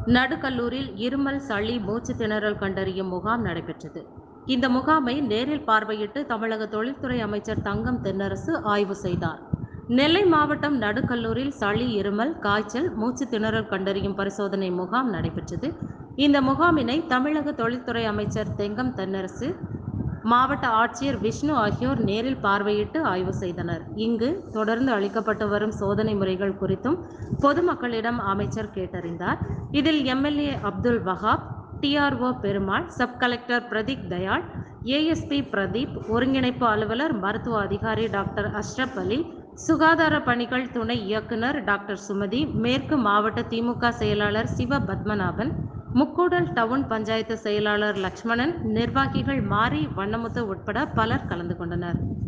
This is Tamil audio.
நடுக்கல்லூரில் இருமல் சளி மூச்சு திணறல் கண்டறியும் முகாம் நடைபெற்றது இந்த முகாமை நேரில் பார்வையிட்டு தமிழக தொழில்துறை அமைச்சர் தங்கம் தென்னரசு ஆய்வு செய்தார் நெல்லை மாவட்டம் நடுக்கல்லூரில் சளி இருமல் காய்ச்சல் மூச்சு திணறல் கண்டறியும் பரிசோதனை முகாம் நடைபெற்றது இந்த முகாமினை தமிழக தொழில்துறை அமைச்சர் தெங்கம் தென்னரசு மாவட்ட ஆட்சியர் விஷ்ணு ஆகியோர் நேரில் பார்வையிட்டு ஆய்வு செய்தனர் இங்கு தொடர்ந்து அளிக்கப்பட்டு வரும் சோதனை முறைகள் குறித்தும் பொதுமக்களிடம் அமைச்சர் கேட்டறிந்தார் இதில் MLA Abdul Wahab DRO Perumal sub collector Prateek Dayal ASP Pradeep ஒருங்கிணைப்பு அலுவலர் மருத்துவ அதிகாரி டாக்டர் அஷ்ரப் அலி சுகாதார பணிகள் துணை இயக்குனர் டாக்டர் சுமதி மேற்கு மாவட்ட திமுக செயலாளர் சிவ பத்மநாபன் முக்கூடல் டவுன் பஞ்சாயத்து செயலாளர் லட்சுமணன் நிர்வாகிகள் மாரி வண்ணமுத்து உட்பட பலர் கலந்து கொண்டனர்